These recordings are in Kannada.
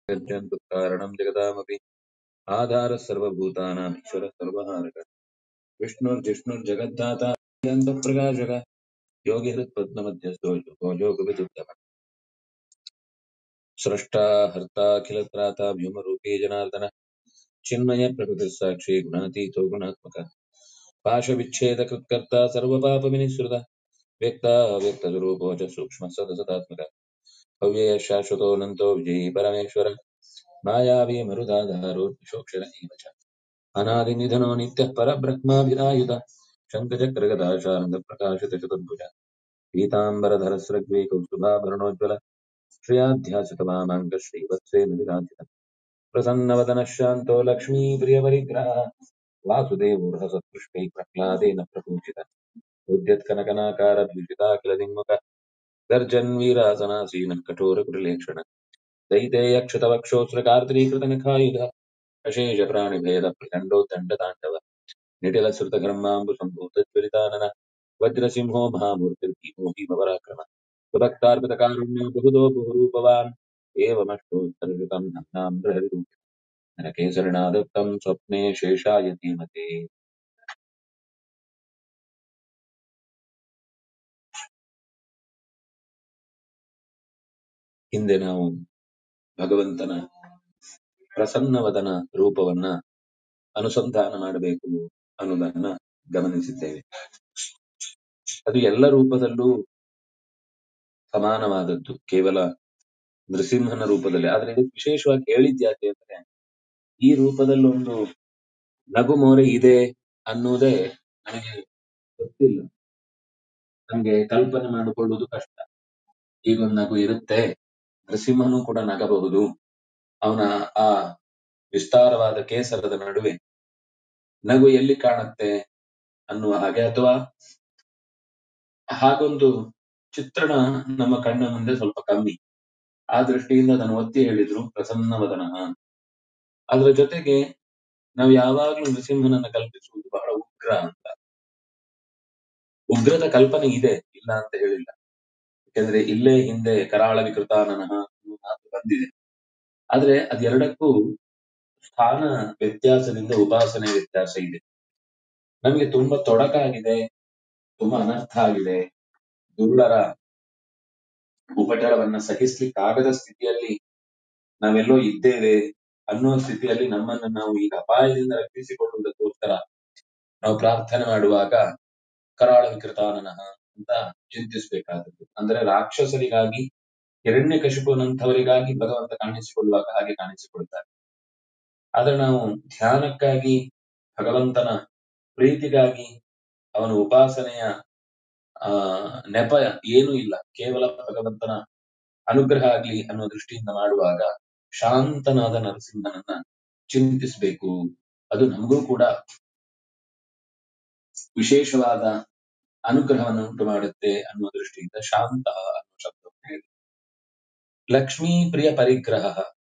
यज्ञन्तु कारणं जगदामपि आधारः सर्वभूतानाम् ईश्वरः सर्वहारक विष्णुर्जिष्णुर्जगद्धाता अन्तःप्रकाशक योगिहृत्पद्ममध्यस्थो योगो योगविदुत्तमः स्रष्टा हर्ता अखिलत्राता व्योमरूपी जनार्दन चिन्मय प्रकृतिः साक्षी गुणातीतो गुणात्मकः पाशविच्छेदकृत्कर्ता सर्वपापविनिःसृत व्यक्ता व्यक्तस्वरूपो च सूक्ष्मः सदसदात्मकः अव्ययः शाश्वतोऽनन्तो विजयी परमेश्वरः मायावी मरुदाधारो विशोक्षण एव च अनादिनिधनो नित्यः परब्रह्माभिधायुत शङ्खचक्रगदाशानन्दप्रकाशितचतुर्भुज पीताम्बरधरस्रग्वी कौस्तुभाभरणोज्ज्वल श्रियाध्यासितवामाङ्ग श्रीवत्सेन विराजितम् प्रसन्नवदनः शान्तो लक्ष्मीप्रियपरिग्रहः वासुदेवोर्हसत्पुष्पैः प्रह्लादेन प्रपूजितः उद्यत्कनकनाकारभीषिताखिलदिङ्मुख गर्जन्वीरासनासीनः कठोरकुटिलेक्षण दैतेयक्षतवक्षोऽस्त्रकार्तरीकृतनखायुध अशेषप्राणिभेदप्रचण्डोत्तण्डताण्डव निटिलसृतघर्माम्बुसम्भूतज्वलितानन वज्रसिंहो महामूर्तिर्भीमो भीमपराक्रम सुभक्तार्पितकारुण्यो बहुदो बहुरूपवान् एवमष्टोत्तरयुतम् नम्नाम् बृहद्रूप नरकेसरिणादत्तम् स्वप्ने शेषाय धीमते ಹಿಂದೆ ನಾವು ಭಗವಂತನ ಪ್ರಸನ್ನವದನ ರೂಪವನ್ನ ಅನುಸಂಧಾನ ಮಾಡಬೇಕು ಅನ್ನೋದನ್ನ ಗಮನಿಸಿದ್ದೇವೆ ಅದು ಎಲ್ಲ ರೂಪದಲ್ಲೂ ಸಮಾನವಾದದ್ದು ಕೇವಲ ನೃಸಿಂಹನ ರೂಪದಲ್ಲಿ ಆದ್ರೆ ಇದು ವಿಶೇಷವಾಗಿ ಹೇಳಿದ್ಯಾಕೆ ಅಂದ್ರೆ ಈ ರೂಪದಲ್ಲಿ ಒಂದು ನಗು ಮೋರೆ ಇದೆ ಅನ್ನೋದೇ ನನಗೆ ಗೊತ್ತಿಲ್ಲ ನಮ್ಗೆ ಕಲ್ಪನೆ ಮಾಡಿಕೊಳ್ಳುವುದು ಕಷ್ಟ ಈಗೊಂದು ನಗು ಇರುತ್ತೆ ನರಸಿಂಹನು ಕೂಡ ನಗಬಹುದು ಅವನ ಆ ವಿಸ್ತಾರವಾದ ಕೇಸರದ ನಡುವೆ ನಗು ಎಲ್ಲಿ ಕಾಣುತ್ತೆ ಅನ್ನುವ ಹಾಗೆ ಅಥವಾ ಹಾಗೊಂದು ಚಿತ್ರಣ ನಮ್ಮ ಕಣ್ಣ ಮುಂದೆ ಸ್ವಲ್ಪ ಕಮ್ಮಿ ಆ ದೃಷ್ಟಿಯಿಂದ ಅದನ್ನು ಒತ್ತಿ ಹೇಳಿದ್ರು ಪ್ರಸನ್ನವದನ ಅದರ ಜೊತೆಗೆ ನಾವು ಯಾವಾಗ್ಲೂ ನೃಸಿಂಹನನ್ನ ಕಲ್ಪಿಸುವುದು ಬಹಳ ಉಗ್ರ ಅಂತ ಉಗ್ರದ ಕಲ್ಪನೆ ಇದೆ ಇಲ್ಲ ಅಂತ ಹೇಳಿಲ್ಲ ಯಾಕಂದ್ರೆ ಇಲ್ಲೇ ಹಿಂದೆ ಕರಾಳ ವಿಕೃತಾನನಃ ಅನ್ನೋ ಮಾತು ಬಂದಿದೆ ಆದ್ರೆ ಅದೆರಡಕ್ಕೂ ಸ್ಥಾನ ವ್ಯತ್ಯಾಸದಿಂದ ಉಪಾಸನೆ ವ್ಯತ್ಯಾಸ ಇದೆ ನಮಗೆ ತುಂಬಾ ತೊಡಕಾಗಿದೆ ತುಂಬಾ ಅನರ್ಥ ಆಗಿದೆ ದುರ್ಳರ ಉಪಟಳವನ್ನ ಸಹಿಸ್ಲಿಕ್ಕಾಗದ ಸ್ಥಿತಿಯಲ್ಲಿ ನಾವೆಲ್ಲೋ ಇದ್ದೇವೆ ಅನ್ನೋ ಸ್ಥಿತಿಯಲ್ಲಿ ನಮ್ಮನ್ನ ನಾವು ಈಗ ಅಪಾಯದಿಂದ ರಕ್ಷಿಸಿಕೊಳ್ಳುವುದಕ್ಕೋಸ್ಕರ ನಾವು ಪ್ರಾರ್ಥನೆ ಮಾಡುವಾಗ ಕರಾಳ ವಿಕೃತಾನನಃ ಅಂತ ಚಿಂತಿಸಬೇಕಾದದ್ದು ಅಂದ್ರೆ ರಾಕ್ಷಸರಿಗಾಗಿ ಹಿರಣ್ಯಕಶಿಪುನಂಥವರಿಗಾಗಿ ಭಗವಂತ ಕಾಣಿಸಿಕೊಳ್ಳುವಾಗ ಹಾಗೆ ಕಾಣಿಸಿಕೊಳ್ತಾರೆ ಆದ್ರೆ ನಾವು ಧ್ಯಾನಕ್ಕಾಗಿ ಭಗವಂತನ ಪ್ರೀತಿಗಾಗಿ ಅವನ ಉಪಾಸನೆಯ ಆ ನೆಪ ಏನೂ ಇಲ್ಲ ಕೇವಲ ಭಗವಂತನ ಅನುಗ್ರಹ ಆಗ್ಲಿ ಅನ್ನೋ ದೃಷ್ಟಿಯಿಂದ ಮಾಡುವಾಗ ಶಾಂತನಾದ ನರಸಿಂಹನನ್ನ ಚಿಂತಿಸಬೇಕು ಅದು ನಮಗೂ ಕೂಡ ವಿಶೇಷವಾದ ಅನುಗ್ರಹವನ್ನು ಉಂಟು ಮಾಡುತ್ತೆ ಅನ್ನುವ ದೃಷ್ಟಿಯಿಂದ ಶಾಂತ ಅನ್ನೋ ಶಬ್ದವನ್ನು ಹೇಳಿ ಲಕ್ಷ್ಮೀ ಪ್ರಿಯ ಪರಿಗ್ರಹ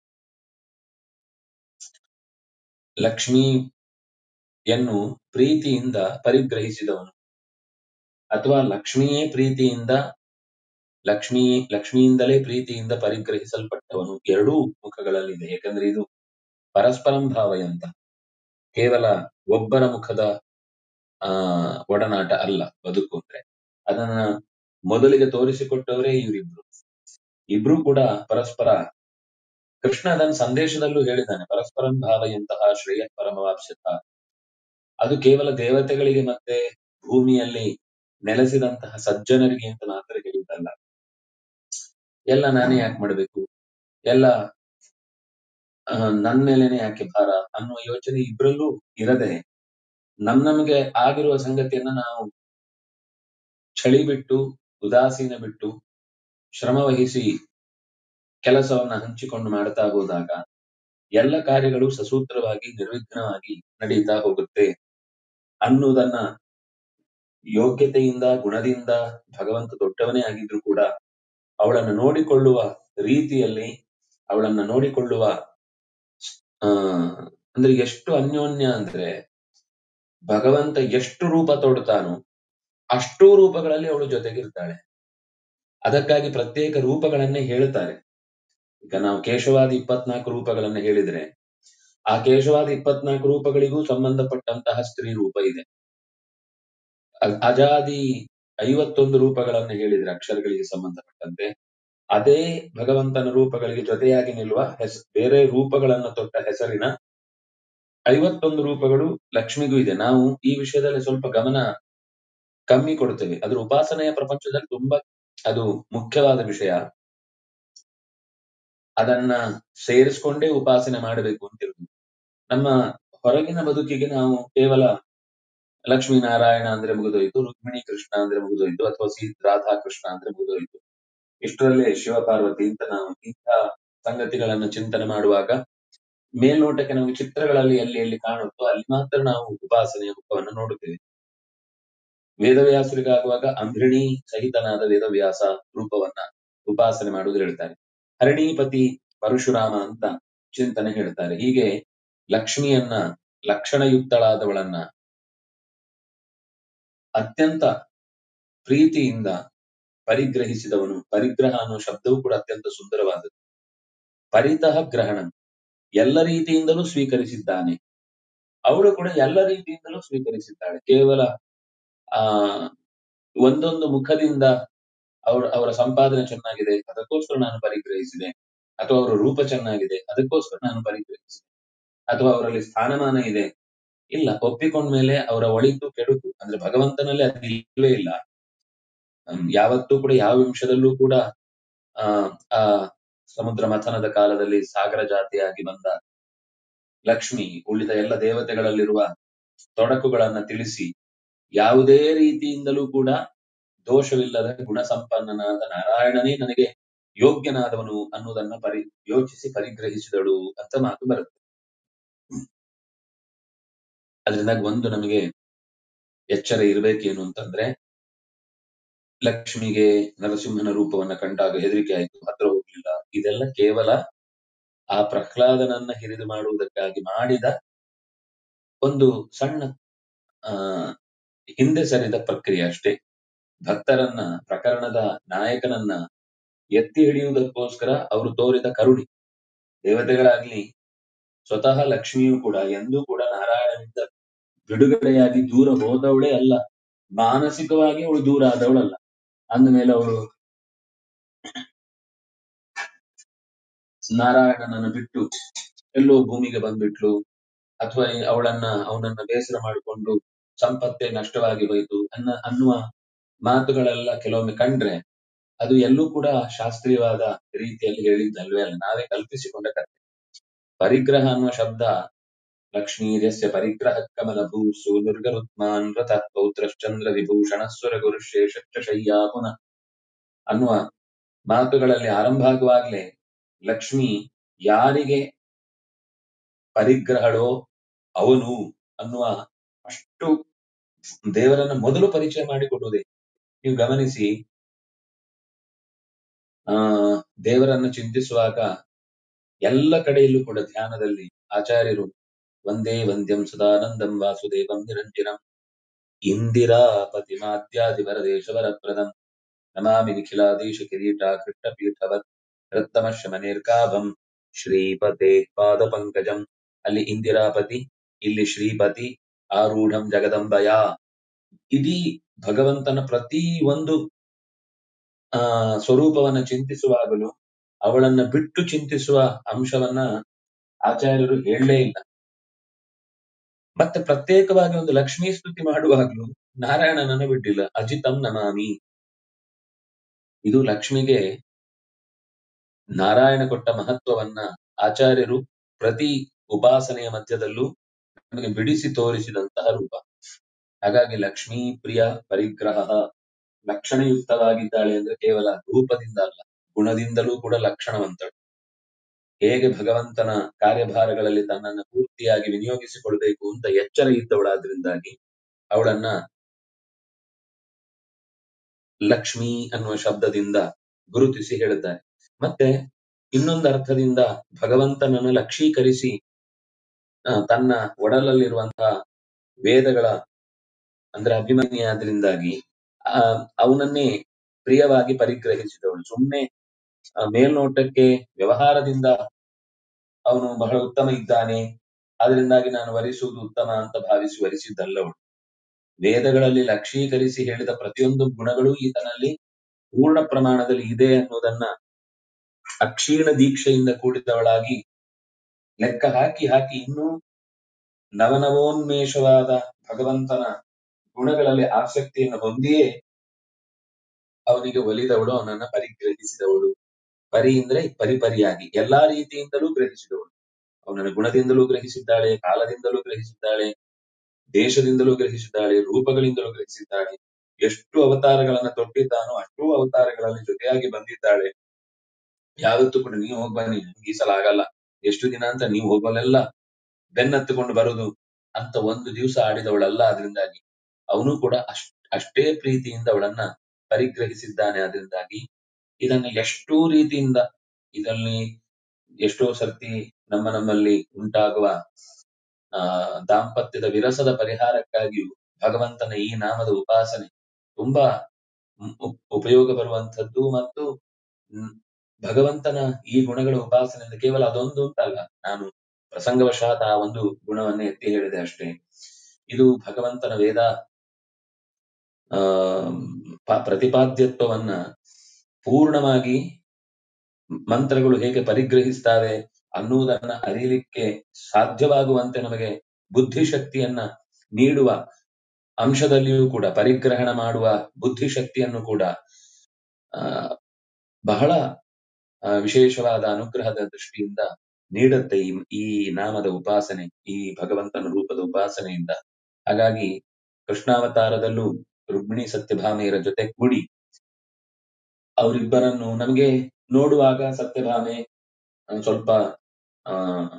ಲಕ್ಷ್ಮಿಯನ್ನು ಪ್ರೀತಿಯಿಂದ ಪರಿಗ್ರಹಿಸಿದವನು ಅಥವಾ ಲಕ್ಷ್ಮಿಯೇ ಪ್ರೀತಿಯಿಂದ ಲಕ್ಷ್ಮಿ ಲಕ್ಷ್ಮಿಯಿಂದಲೇ ಪ್ರೀತಿಯಿಂದ ಪರಿಗ್ರಹಿಸಲ್ಪಟ್ಟವನು ಎರಡೂ ಮುಖಗಳಲ್ಲಿದೆ ಯಾಕಂದ್ರೆ ಇದು ಪರಸ್ಪರಂ ಭಾವಯಂತ ಕೇವಲ ಒಬ್ಬರ ಮುಖದ ಆ ಒಡನಾಟ ಅಲ್ಲ ಬದುಕು ಅಂದ್ರೆ ಅದನ್ನ ಮೊದಲಿಗೆ ತೋರಿಸಿಕೊಟ್ಟವರೇ ಇವರಿಬ್ರು ಇಬ್ರು ಕೂಡ ಪರಸ್ಪರ ಕೃಷ್ಣ ಅದನ್ನ ಸಂದೇಶದಲ್ಲೂ ಹೇಳಿದ್ದಾನೆ ಪರಸ್ಪರಂ ಭಾವಯಂತಹ ಶ್ರೇಯ ಪರಮವಾಪ್ಸ್ಯತ ಅದು ಕೇವಲ ದೇವತೆಗಳಿಗೆ ಮತ್ತೆ ಭೂಮಿಯಲ್ಲಿ ನೆಲೆಸಿದಂತಹ ಸಜ್ಜನರಿಗೆ ಅಂತ ಮಾತ್ರ ಹೇಳಿದ್ದಲ್ಲ ಎಲ್ಲ ನಾನೇ ಯಾಕೆ ಮಾಡ್ಬೇಕು ಎಲ್ಲ ಆ, ನನ್ ಮೇಲೇನೆ ಯಾಕೆ ಭಾರ ಅನ್ನುವ ಯೋಚನೆ ಇಬ್ರಲ್ಲೂ ಇರದೆ ನಮ್ ನಮ್ಗೆ ಆಗಿರುವ ಸಂಗತಿಯನ್ನ ನಾವು ಚಳಿ ಬಿಟ್ಟು ಉದಾಸೀನ ಬಿಟ್ಟು ಶ್ರಮ ವಹಿಸಿ ಕೆಲಸವನ್ನ ಹಂಚಿಕೊಂಡು ಮಾಡ್ತಾ ಹೋದಾಗ ಎಲ್ಲ ಕಾರ್ಯಗಳು ಸಸೂತ್ರವಾಗಿ ನಿರ್ವಿಘ್ನವಾಗಿ ನಡೀತಾ ಹೋಗುತ್ತೆ ಅನ್ನುವುದನ್ನ ಯೋಗ್ಯತೆಯಿಂದ ಗುಣದಿಂದ ಭಗವಂತ ದೊಡ್ಡವನೇ ಆಗಿದ್ರು ಕೂಡ ಅವಳನ್ನು ನೋಡಿಕೊಳ್ಳುವ ರೀತಿಯಲ್ಲಿ ಅವಳನ್ನ ನೋಡಿಕೊಳ್ಳುವ ಆ ಅಂದ್ರೆ ಎಷ್ಟು ಅನ್ಯೋನ್ಯ ಅಂದ್ರೆ ಭಗವಂತ ಎಷ್ಟು ರೂಪ ತೊಡ್ತಾನೋ ಅಷ್ಟೂ ರೂಪಗಳಲ್ಲಿ ಅವಳು ಜೊತೆಗಿರ್ತಾಳೆ ಅದಕ್ಕಾಗಿ ಪ್ರತ್ಯೇಕ ರೂಪಗಳನ್ನೇ ಹೇಳ್ತಾರೆ ಈಗ ನಾವು ಕೇಶವಾದಿ ಇಪ್ಪತ್ನಾಲ್ಕು ರೂಪಗಳನ್ನ ಹೇಳಿದ್ರೆ ಆ ಕೇಶವಾದಿ ಇಪ್ಪತ್ನಾಲ್ಕು ರೂಪಗಳಿಗೂ ಸಂಬಂಧಪಟ್ಟಂತಹ ಸ್ತ್ರೀ ರೂಪ ಇದೆ ಅ- ಅಜಾದಿ ಐವತ್ತೊಂದು ರೂಪಗಳನ್ನ ಹೇಳಿದ್ರೆ ಅಕ್ಷರಗಳಿಗೆ ಸಂಬಂಧಪಟ್ಟಂತೆ ಅದೇ ಭಗವಂತನ ರೂಪಗಳಿಗೆ ಜೊತೆಯಾಗಿ ನಿಲ್ಲುವ ಹೆಸ ಬೇರೆ ರೂಪಗಳನ್ನ ತೊಟ್ಟ ಹೆಸರಿನ ಐವತ್ತೊಂದು ರೂಪಗಳು ಲಕ್ಷ್ಮಿಗೂ ಇದೆ ನಾವು ಈ ವಿಷಯದಲ್ಲಿ ಸ್ವಲ್ಪ ಗಮನ ಕಮ್ಮಿ ಕೊಡ್ತೇವೆ ಅದ್ರ ಉಪಾಸನೆಯ ಪ್ರಪಂಚದಲ್ಲಿ ತುಂಬಾ ಅದು ಮುಖ್ಯವಾದ ವಿಷಯ ಅದನ್ನ ಸೇರಿಸ್ಕೊಂಡೇ ಉಪಾಸನೆ ಮಾಡಬೇಕು ಅಂತಿರುವುದು ನಮ್ಮ ಹೊರಗಿನ ಬದುಕಿಗೆ ನಾವು ಕೇವಲ ಲಕ್ಷ್ಮೀ ನಾರಾಯಣ ಅಂದ್ರೆ ಮುಗಿದೋಯ್ತು ರುಕ್ಮಿಣಿ ಕೃಷ್ಣ ಅಂದ್ರೆ ಮುಗಿದೋಯ್ತು ಅಥವಾ ಸೀ ರಾಧಾ ಕೃಷ್ಣ ಅಂದ್ರೆ ಮುಗಿದೋಯ್ತು ಇಷ್ಟರಲ್ಲೇ ಶಿವಪಾರ್ವತಿ ಅಂತ ನಾವು ಇಂಥ ಸಂಗತಿಗಳನ್ನ ಚಿಂತನೆ ಮಾಡುವಾಗ ಮೇಲ್ನೋಟಕ್ಕೆ ನಮಗೆ ಚಿತ್ರಗಳಲ್ಲಿ ಎಲ್ಲಿ ಎಲ್ಲಿ ಕಾಣುತ್ತೋ ಅಲ್ಲಿ ಮಾತ್ರ ನಾವು ಉಪಾಸನೆಯ ಮುಖವನ್ನು ನೋಡುತ್ತೇವೆ ವೇದವ್ಯಾಸರಿಗಾಗುವಾಗ ಅಂಬ್ರಿಣಿ ಸಹಿತನಾದ ವೇದವ್ಯಾಸ ರೂಪವನ್ನ ಉಪಾಸನೆ ಮಾಡುವುದು ಹೇಳ್ತಾರೆ ಹರಿಣೀಪತಿ ಪರಶುರಾಮ ಅಂತ ಚಿಂತನೆ ಹೇಳ್ತಾರೆ ಹೀಗೆ ಲಕ್ಷ್ಮಿಯನ್ನ ಲಕ್ಷಣಯುಕ್ತಳಾದವಳನ್ನ ಅತ್ಯಂತ ಪ್ರೀತಿಯಿಂದ ಪರಿಗ್ರಹಿಸಿದವನು ಪರಿಗ್ರಹ ಅನ್ನೋ ಶಬ್ದವೂ ಕೂಡ ಅತ್ಯಂತ ಸುಂದರವಾದದ್ದು ಪರಿತಃ ಗ್ರಹಣ ಎಲ್ಲ ರೀತಿಯಿಂದಲೂ ಸ್ವೀಕರಿಸಿದ್ದಾನೆ ಅವಳು ಕೂಡ ಎಲ್ಲ ರೀತಿಯಿಂದಲೂ ಸ್ವೀಕರಿಸಿದ್ದಾಳೆ ಕೇವಲ ಆ ಒಂದೊಂದು ಮುಖದಿಂದ ಅವರ ಅವರ ಸಂಪಾದನೆ ಚೆನ್ನಾಗಿದೆ ಅದಕ್ಕೋಸ್ಕರ ನಾನು ಪರಿಗ್ರಹಿಸಿದೆ ಅಥವಾ ಅವರ ರೂಪ ಚೆನ್ನಾಗಿದೆ ಅದಕ್ಕೋಸ್ಕರ ನಾನು ಪರಿಗ್ರಹಿಸಿದೆ ಅಥವಾ ಅವರಲ್ಲಿ ಸ್ಥಾನಮಾನ ಇದೆ ಇಲ್ಲ ಒಪ್ಪಿಕೊಂಡ್ಮೇಲೆ ಅವರ ಒಳಿತು ಕೆಡುಕು ಅಂದ್ರೆ ಭಗವಂತನಲ್ಲಿ ಅದು ಇಲ್ಲವೇ ಇಲ್ಲ ಹ್ಮ್, ಯಾವತ್ತೂ ಕೂಡ ಯಾವ ಅಂಶದಲ್ಲೂ ಕೂಡ ಆ ಆ ಸಮುದ್ರ ಮಥನದ ಕಾಲದಲ್ಲಿ ಸಾಗರ ಜಾತಿಯಾಗಿ ಬಂದ ಲಕ್ಷ್ಮಿ ಉಳಿದ ಎಲ್ಲ ದೇವತೆಗಳಲ್ಲಿರುವ ತೊಡಕುಗಳನ್ನ ತಿಳಿಸಿ ಯಾವುದೇ ರೀತಿಯಿಂದಲೂ ಕೂಡ ದೋಷವಿಲ್ಲದ ಗುಣಸಂಪನ್ನನಾದ ನಾರಾಯಣನೇ ನನಗೆ ಯೋಗ್ಯನಾದವನು ಅನ್ನುವುದನ್ನ ಪರಿ ಯೋಚಿಸಿ ಪರಿಗ್ರಹಿಸಿದಳು ಅಂತ ಮಾತು ಬರುತ್ತೆ ಅದರಿಂದ ಒಂದು ನಮಗೆ ಎಚ್ಚರ ಇರಬೇಕೇನು ಅಂತಂದ್ರೆ ಲಕ್ಷ್ಮಿಗೆ ನರಸಿಂಹನ ರೂಪವನ್ನ ಕಂಡಾಗ ಹೆದರಿಕೆ ಆಯ್ತು ಹತ್ರ ಹೋಗ್ಲಿಲ್ಲ ಇದೆಲ್ಲ ಕೇವಲ ಆ ಪ್ರಹ್ಲಾದನನ್ನ ಹಿರಿದು ಮಾಡುವುದಕ್ಕಾಗಿ ಮಾಡಿದ ಒಂದು ಸಣ್ಣ ಆ ಹಿಂದೆ ಸರಿದ ಪ್ರಕ್ರಿಯೆ ಅಷ್ಟೇ ಭಕ್ತರನ್ನ ಪ್ರಕರಣದ ನಾಯಕನನ್ನ ಎತ್ತಿ ಹಿಡಿಯುವುದಕ್ಕೋಸ್ಕರ ಅವರು ತೋರಿದ ಕರುಣೆ ದೇವತೆಗಳಾಗ್ಲಿ ಸ್ವತಃ ಲಕ್ಷ್ಮಿಯೂ ಕೂಡ ಎಂದೂ ಕೂಡ ನಾರಾಯಣನಿಂದ ಬಿಡುಗಡೆಯಾಗಿ ದೂರ ಹೋದವಳೇ ಅಲ್ಲ ಮಾನಸಿಕವಾಗಿ ಅವಳು ದೂರ ಆದವಳಲ್ಲ ಅಂದಮೇಲೆ ಅವಳು ನಾರಾಯಣನನ್ನ ಬಿಟ್ಟು ಎಲ್ಲೋ ಭೂಮಿಗೆ ಬಂದ್ಬಿಟ್ಲು ಅಥವಾ ಅವಳನ್ನ ಅವನನ್ನ ಬೇಸರ ಮಾಡಿಕೊಂಡು ಸಂಪತ್ತೇ ನಷ್ಟವಾಗಿ ಹೋಯಿತು ಅನ್ನ ಅನ್ನುವ ಮಾತುಗಳೆಲ್ಲ ಕೆಲವೊಮ್ಮೆ ಕಂಡ್ರೆ ಅದು ಎಲ್ಲೂ ಕೂಡ ಶಾಸ್ತ್ರೀಯವಾದ ರೀತಿಯಲ್ಲಿ ಹೇಳಿದ್ದಲ್ವೇ ಅಲ್ಲ ನಾವೇ ಕಲ್ಪಿಸಿಕೊಂಡ ಕಥೆ ಪರಿಗ್ರಹ ಅನ್ನುವ ಶಬ್ದ ಲಕ್ಷ್ಮೀರ್ಯಸ್ಯ ಪರಿಗ್ರಹ ಕಮಲ ಭೂಸು ದುರ್ಗರುತ್ಮಾನ್ ರಥ ಪೌತ್ರಶ್ಚಂದ್ರ ವಿಭೂಷಣ ಸ್ವರ ಗುರುಶೇಷ ಶಯ್ಯಾ ಪುನಃ ಅನ್ನುವ ಮಾತುಗಳಲ್ಲಿ ಆರಂಭ ಆಗುವಾಗಲೇ ಲಕ್ಷ್ಮಿ ಯಾರಿಗೆ ಪರಿಗ್ರಹಳೋ ಅವನು ಅನ್ನುವ ಅಷ್ಟು ದೇವರನ್ನ ಮೊದಲು ಪರಿಚಯ ಮಾಡಿಕೊಡುವುದೇ ನೀವು ಗಮನಿಸಿ ಆ ದೇವರನ್ನ ಚಿಂತಿಸುವಾಗ ಎಲ್ಲ ಕಡೆಯಲ್ಲೂ ಕೂಡ ಧ್ಯಾನದಲ್ಲಿ ಆಚಾರ್ಯರು ಒಂದೇ ವಂದ್ಯಂ ಸದಾನಂದಂ ವಾಸುದೇವಂ ನಿರಂಜನಂ ಇಂದಿರಾಪತಿಮಾದ್ಯಾದಿ ವರದೇಶವರಪ್ರದಂ ನಮಾಮಿ ನಿಖಿಲಾದೀಶ ಕಿರೀಟ ಕೃಷ್ಣಪೀಠವತ್ ರತ್ನಮಶಮನೇರ್ಕಾಭಂ ಶ್ರೀಪತೆ ಪಾದ ಪಂಕಜಂ ಅಲ್ಲಿ ಇಂದಿರಾಪತಿ ಇಲ್ಲಿ ಶ್ರೀಪತಿ ಆರೂಢಂ ಜಗದಂಬಯ ಇಡೀ ಭಗವಂತನ ಪ್ರತಿ ಒಂದು ಆ ಸ್ವರೂಪವನ್ನ ಚಿಂತಿಸುವಾಗಲೂ ಅವಳನ್ನ ಬಿಟ್ಟು ಚಿಂತಿಸುವ ಅಂಶವನ್ನ ಆಚಾರ್ಯರು ಹೇಳಲೇ ಇಲ್ಲ ಮತ್ತೆ ಪ್ರತ್ಯೇಕವಾಗಿ ಒಂದು ಲಕ್ಷ್ಮೀ ಸ್ತುತಿ ಮಾಡುವಾಗಲೂ ನಾರಾಯಣನನ್ನ ಬಿಟ್ಟಿಲ್ಲ ಅಜಿತಂ ನಮಾಮಿ ಇದು ಲಕ್ಷ್ಮಿಗೆ ನಾರಾಯಣ ಕೊಟ್ಟ ಮಹತ್ವವನ್ನ ಆಚಾರ್ಯರು ಪ್ರತಿ ಉಪಾಸನೆಯ ಮಧ್ಯದಲ್ಲೂ ನಮಗೆ ಬಿಡಿಸಿ ತೋರಿಸಿದಂತಹ ರೂಪ ಹಾಗಾಗಿ ಲಕ್ಷ್ಮೀ ಪ್ರಿಯ ಪರಿಗ್ರಹ ಲಕ್ಷಣಯುಕ್ತವಾಗಿದ್ದಾಳೆ ಅಂದ್ರೆ ಕೇವಲ ರೂಪದಿಂದ ಅಲ್ಲ ಗುಣದಿಂದಲೂ ಕೂಡ ಲಕ್ಷಣವಂತಳು ಹೇಗೆ ಭಗವಂತನ ಕಾರ್ಯಭಾರಗಳಲ್ಲಿ ತನ್ನನ್ನು ಪೂರ್ತಿಯಾಗಿ ವಿನಿಯೋಗಿಸಿಕೊಳ್ಬೇಕು ಅಂತ ಎಚ್ಚರ ಇದ್ದವಳಾದ್ರಿಂದಾಗಿ ಅವಳನ್ನ ಲಕ್ಷ್ಮಿ ಅನ್ನುವ ಶಬ್ದದಿಂದ ಗುರುತಿಸಿ ಹೇಳಿದ್ದಾರೆ ಮತ್ತೆ ಇನ್ನೊಂದು ಅರ್ಥದಿಂದ ಭಗವಂತನನ್ನು ಲಕ್ಷೀಕರಿಸಿ ಆ, ತನ್ನ ಒಡಲಲ್ಲಿರುವಂತಹ ವೇದಗಳ ಅಂದ್ರೆ ಅಭಿಮಾನಿಯಾದ್ರಿಂದಾಗಿ ಆ ಅವನನ್ನೇ ಪ್ರಿಯವಾಗಿ ಪರಿಗ್ರಹಿಸಿದವಳು ಸುಮ್ಮನೆ ಆ, ಮೇಲ್ನೋಟಕ್ಕೆ ವ್ಯವಹಾರದಿಂದ ಅವನು ಬಹಳ ಉತ್ತಮ ಇದ್ದಾನೆ ಅದರಿಂದಾಗಿ ನಾನು ವರಿಸುವುದು ಉತ್ತಮ ಅಂತ ಭಾವಿಸಿ ವರಿಸಿದ್ದಲ್ಲವಳು ವೇದಗಳಲ್ಲಿ ಲಕ್ಷೀಕರಿಸಿ ಹೇಳಿದ ಪ್ರತಿಯೊಂದು ಗುಣಗಳು ಈತನಲ್ಲಿ ಪೂರ್ಣ ಪ್ರಮಾಣದಲ್ಲಿ ಇದೆ ಅನ್ನೋದನ್ನ ಅಕ್ಷೀಣ ದೀಕ್ಷೆಯಿಂದ ಕೂಡಿದವಳಾಗಿ ಲೆಕ್ಕ ಹಾಕಿ ಹಾಕಿ ಇನ್ನೂ ನವನವೋನ್ಮೇಷವಾದ ಭಗವಂತನ ಗುಣಗಳಲ್ಲಿ ಆಸಕ್ತಿಯನ್ನು ಹೊಂದಿಯೇ ಅವನಿಗೆ ಒಲಿದವಳು ಅವನನ್ನ ಪರಿಗ್ರಹಿಸಿದವಳು ಪರಿ ಅಂದ್ರೆ ಪರಿಪರಿಯಾಗಿ ಎಲ್ಲಾ ರೀತಿಯಿಂದಲೂ ಗ್ರಹಿಸಿದವಳು ಅವನನ್ನ ಗುಣದಿಂದಲೂ ಗ್ರಹಿಸಿದ್ದಾಳೆ ಕಾಲದಿಂದಲೂ ಗ್ರಹಿಸಿದ್ದಾಳೆ ದೇಶದಿಂದಲೂ ಗ್ರಹಿಸಿದ್ದಾಳೆ ರೂಪಗಳಿಂದಲೂ ಗ್ರಹಿಸಿದ್ದಾಳೆ ಎಷ್ಟು ಅವತಾರಗಳನ್ನ ತೊಟ್ಟಿದ್ದಾನೋ ಅಷ್ಟೂ ಅವತಾರಗಳಲ್ಲಿ ಜೊತೆಯಾಗಿ ಬಂದಿದ್ದಾಳೆ ಯಾವತ್ತೂ ಕೂಡ ನೀವು ಹೋಗ್ ಬನ್ನಿ ನಿಮ್ಗೆ ಈ ಸಲ ಆಗಲ್ಲ ಎಷ್ಟು ದಿನ ಅಂತ ನೀವು ಹೋಗೋಲೆಲ್ಲ ಬೆನ್ನತ್ತಿಕೊಂಡು ಬರುದು ಅಂತ ಒಂದು ದಿವಸ ಆಡಿದವಳಲ್ಲ ಅದರಿಂದಾಗಿ ಅವನು ಕೂಡ ಅಷ್ಟ್ ಅಷ್ಟೇ ಪ್ರೀತಿಯಿಂದ ಅವಳನ್ನ ಪರಿಗ್ರಹಿಸಿದ್ದಾನೆ ಅದರಿಂದಾಗಿ ಇದನ್ನ ಎಷ್ಟೋ ರೀತಿಯಿಂದ ಇದರಲ್ಲಿ ಎಷ್ಟೋ ಸರ್ತಿ ನಮ್ಮ ನಮ್ಮಲ್ಲಿ ಉಂಟಾಗುವ ಆ ದಾಂಪತ್ಯದ ವಿರಸದ ಪರಿಹಾರಕ್ಕಾಗಿಯೂ ಭಗವಂತನ ಈ ನಾಮದ ಉಪಾಸನೆ ತುಂಬಾ ಉ- ಉ- ಉಪಯೋಗ ಬರುವಂತದ್ದು ಮತ್ತು ಹ್ಮ್, ಭಗವಂತನ ಈ ಗುಣಗಳ ಉಪಾಸನೆಯಿಂದ ಕೇವಲ ಅದೊಂದು ಅಂತಲ್ಲ ನಾನು ಪ್ರಸಂಗವಶಾತ್ ಆ ಒಂದು ಗುಣವನ್ನೇ ಎತ್ತಿ ಹೇಳಿದೆ ಅಷ್ಟೇ ಇದು ಭಗವಂತನ ವೇದ ಆ ಪ- ಪ್ರತಿಪಾದ್ಯತ್ವವನ್ನ ಪೂರ್ಣವಾಗಿ ಮಂತ್ರಗಳು ಹೇಗೆ ಪರಿಗ್ರಹಿಸ್ತಾವೆ ಅನ್ನುವುದನ್ನ ಅರಿಯಲಿಕ್ಕೆ ಸಾಧ್ಯವಾಗುವಂತೆ ನಮಗೆ ಬುದ್ಧಿಶಕ್ತಿಯನ್ನ ನೀಡುವ ಅಂಶದಲ್ಲಿಯೂ ಕೂಡ ಪರಿಗ್ರಹಣ ಮಾಡುವ ಬುದ್ಧಿಶಕ್ತಿಯನ್ನು ಕೂಡ ಆ, ಬಹಳ ಆ, ವಿಶೇಷವಾದ ಅನುಗ್ರಹದ ದೃಷ್ಟಿಯಿಂದ ನೀಡುತ್ತೆ ಈ ಈ ನಾಮದ ಉಪಾಸನೆ ಈ ಭಗವಂತನ ರೂಪದ ಉಪಾಸನೆಯಿಂದ ಹಾಗಾಗಿ ಕೃಷ್ಣಾವತಾರದಲ್ಲೂ ರುಕ್ಮಿಣಿ ಸತ್ಯಭಾಮೆಯರ ಜೊತೆ ಕೂಡಿ ಅವರಿಬ್ಬರನ್ನು ನಮಗೆ ನೋಡುವಾಗ ಸತ್ಯಭಾಮೆ ಒಂದ್ ಸ್ವಲ್ಪ ಆ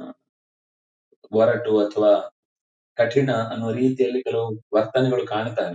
ಒರಟು ಅಥವಾ ಕಠಿಣ ಅನ್ನುವ ರೀತಿಯಲ್ಲಿ ಕೆಲವು ವರ್ತನೆಗಳು ಕಾಣ್ತವೆ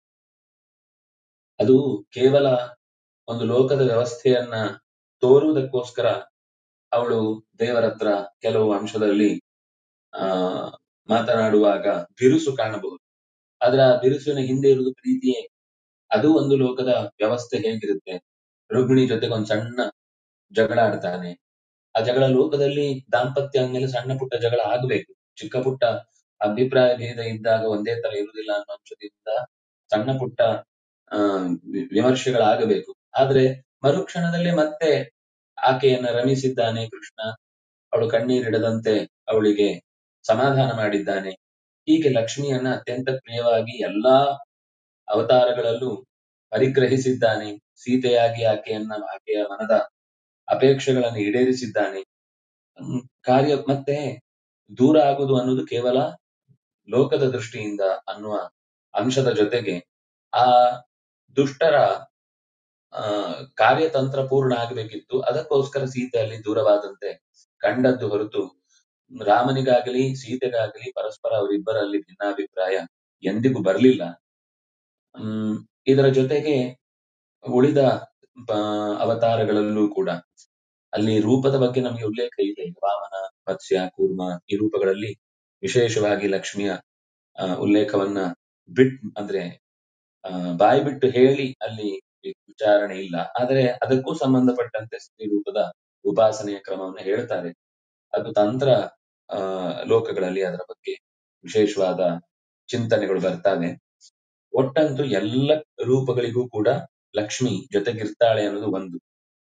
ಅದು ಕೇವಲ ಒಂದು ಲೋಕದ ವ್ಯವಸ್ಥೆಯನ್ನ ತೋರುವುದಕ್ಕೋಸ್ಕರ ಅವಳು ದೇವರ ಹತ್ರ ಕೆಲವು ಅಂಶದಲ್ಲಿ ಆ ಮಾತನಾಡುವಾಗ ಬಿರುಸು ಕಾಣಬಹುದು ಆದ್ರೆ ಆ ಬಿರುಸಿನ ಹಿಂದೆ ಇರುವುದು ಪ್ರೀತಿಯೇ ಅದು ಒಂದು ಲೋಕದ ವ್ಯವಸ್ಥೆ ಹೇಗಿರುತ್ತೆ ರುಕ್ಮಿಣಿ ಜೊತೆಗೆ ಒಂದ್ ಸಣ್ಣ ಜಗಳ ಆಡ್ತಾನೆ ಆ ಜಗಳ ಲೋಕದಲ್ಲಿ ದಾಂಪತ್ಯ ಅಂದ್ಮೇಲೆ ಸಣ್ಣ ಪುಟ್ಟ ಜಗಳ ಆಗ್ಬೇಕು ಚಿಕ್ಕ ಪುಟ್ಟ ಅಭಿಪ್ರಾಯ ಭೇದ ಇದ್ದಾಗ ಒಂದೇ ತರ ಇರುವುದಿಲ್ಲ ಅನ್ನೋ ಅಂಶದಿಂದ ಸಣ್ಣ ಪುಟ್ಟ ಆ ವಿ- ವಿಮರ್ಶೆಗಳಾಗಬೇಕು ಆದ್ರೆ ಮರುಕ್ಷಣದಲ್ಲಿ ಮತ್ತೆ ಆಕೆಯನ್ನ ರಮಿಸಿದ್ದಾನೆ ಕೃಷ್ಣ ಅವಳು ಕಣ್ಣೀರಿಡದಂತೆ ಅವಳಿಗೆ ಸಮಾಧಾನ ಮಾಡಿದ್ದಾನೆ ಹೀಗೆ ಲಕ್ಷ್ಮಿಯನ್ನ ಅತ್ಯಂತ ಪ್ರಿಯವಾಗಿ ಎಲ್ಲಾ ಅವತಾರಗಳಲ್ಲೂ ಪರಿಗ್ರಹಿಸಿದ್ದಾನೆ ಸೀತೆಯಾಗಿ ಆಕೆಯನ್ನ ಆಕೆಯ ಮನದ ಅಪೇಕ್ಷೆಗಳನ್ನು ಈಡೇರಿಸಿದ್ದಾನೆ ಹ್ಮ್, ಕಾರ್ಯ ಮತ್ತೆ ದೂರ ಆಗುವುದು ಅನ್ನೋದು ಕೇವಲ ಲೋಕದ ದೃಷ್ಟಿಯಿಂದ ಅನ್ನುವ ಅಂಶದ ಜೊತೆಗೆ ಆ ದುಷ್ಟರ ಆ ಕಾರ್ಯತಂತ್ರ ಪೂರ್ಣ ಆಗಬೇಕಿತ್ತು ಅದಕ್ಕೋಸ್ಕರ ಸೀತೆ ಅಲ್ಲಿ ದೂರವಾದಂತೆ ಕಂಡದ್ದು ಹೊರತು ರಾಮನಿಗಾಗಲಿ ಸೀತೆಗಾಗಲಿ ಪರಸ್ಪರ ಅವರಿಬ್ಬರಲ್ಲಿ ಭಿನ್ನಾಭಿಪ್ರಾಯ ಎಂದಿಗೂ ಬರಲಿಲ್ಲ ಹ್ಮ್ ಇದರ ಜೊತೆಗೆ ಉಳಿದ ಆ, ಅವತಾರಗಳಲ್ಲೂ ಕೂಡ ಅಲ್ಲಿ ರೂಪದ ಬಗ್ಗೆ ನಮಗೆ ಉಲ್ಲೇಖ ಇದೆ ವಾಮನ ಮತ್ಸ್ಯ ಕೂರ್ಮ ಈ ರೂಪಗಳಲ್ಲಿ ವಿಶೇಷವಾಗಿ ಲಕ್ಷ್ಮಿಯ ಆ, ಉಲ್ಲೇಖವನ್ನ ಬಿಟ್ ಅಂದ್ರೆ ಆ, ಬಾಯಿ ಬಿಟ್ಟು ಹೇಳಿ ಅಲ್ಲಿ ವಿಚಾರಣೆ ಇಲ್ಲ ಆದರೆ ಅದಕ್ಕೂ ಸಂಬಂಧಪಟ್ಟಂತೆ ಸ್ತ್ರೀ ರೂಪದ ಉಪಾಸನೆಯ ಕ್ರಮವನ್ನು ಹೇಳ್ತಾರೆ ಅದು ತಂತ್ರ ಆ ಲೋಕಗಳಲ್ಲಿ ಅದರ ಬಗ್ಗೆ ವಿಶೇಷವಾದ ಚಿಂತನೆಗಳು ಬರ್ತವೆ ಒಟ್ಟಂತೂ ಎಲ್ಲ ರೂಪಗಳಿಗೂ ಕೂಡ ಲಕ್ಷ್ಮಿ ಜೊತೆಗಿರ್ತಾಳೆ ಅನ್ನೋದು ಒಂದು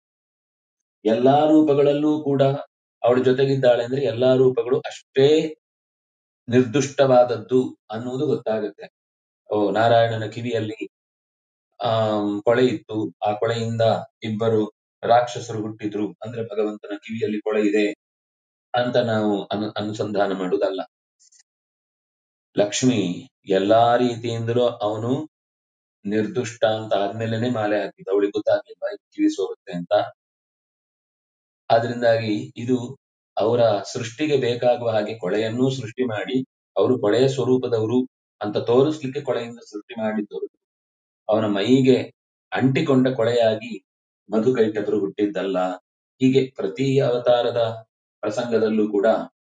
ಎಲ್ಲಾ ರೂಪಗಳಲ್ಲೂ ಕೂಡ ಅವಳ ಜೊತೆಗಿದ್ದಾಳೆ ಅಂದ್ರೆ ಎಲ್ಲಾ ರೂಪಗಳು ಅಷ್ಟೇ ನಿರ್ದುಷ್ಟವಾದದ್ದು ಅನ್ನುವುದು ಗೊತ್ತಾಗುತ್ತೆ ಓ ನಾರಾಯಣನ ಕಿವಿಯಲ್ಲಿ ಆಮ್, ಕೊಳೆ ಇತ್ತು ಆ ಕೊಳೆಯಿಂದ ಇಬ್ಬರು ರಾಕ್ಷಸರು ಹುಟ್ಟಿದ್ರು ಅಂದ್ರೆ ಭಗವಂತನ ಕಿವಿಯಲ್ಲಿ ಕೊಳೆ ಇದೆ ಅಂತ ನಾವು ಅನು ಅನುಸಂಧಾನ ಮಾಡುವುದಲ್ಲ ಲಕ್ಷ್ಮಿ ಎಲ್ಲಾ ರೀತಿಯಿಂದಲೂ ಅವನು ನಿರ್ದುಷ್ಟ ಅಂತ ಆದ್ಮೇಲೆನೆ ಮಾಲೆ ಹಾಕಿದ ಅವಳಿಗೆ ಗೊತ್ತಾಗ್ಲಿಲ್ಲ ಇದು ಕಿವಿ ಸೋರುತ್ತೆ ಅಂತ ಆದ್ರಿಂದಾಗಿ ಇದು ಅವರ ಸೃಷ್ಟಿಗೆ ಬೇಕಾಗುವ ಹಾಗೆ ಕೊಳೆಯನ್ನೂ ಸೃಷ್ಟಿ ಮಾಡಿ ಅವರು ಕೊಳೆಯ ಸ್ವರೂಪದವರು ಅಂತ ತೋರಿಸ್ಲಿಕ್ಕೆ ಕೊಳೆಯಿಂದ ಸೃಷ್ಟಿ ಮಾಡಿದ್ದವರು ಅವನ ಮೈಗೆ ಅಂಟಿಕೊಂಡ ಕೊಳೆಯಾಗಿ ಮಧುಕೈಟಕರು ಹುಟ್ಟಿದ್ದಲ್ಲ ಹೀಗೆ ಪ್ರತಿ ಅವತಾರದ ಪ್ರಸಂಗದಲ್ಲೂ ಕೂಡ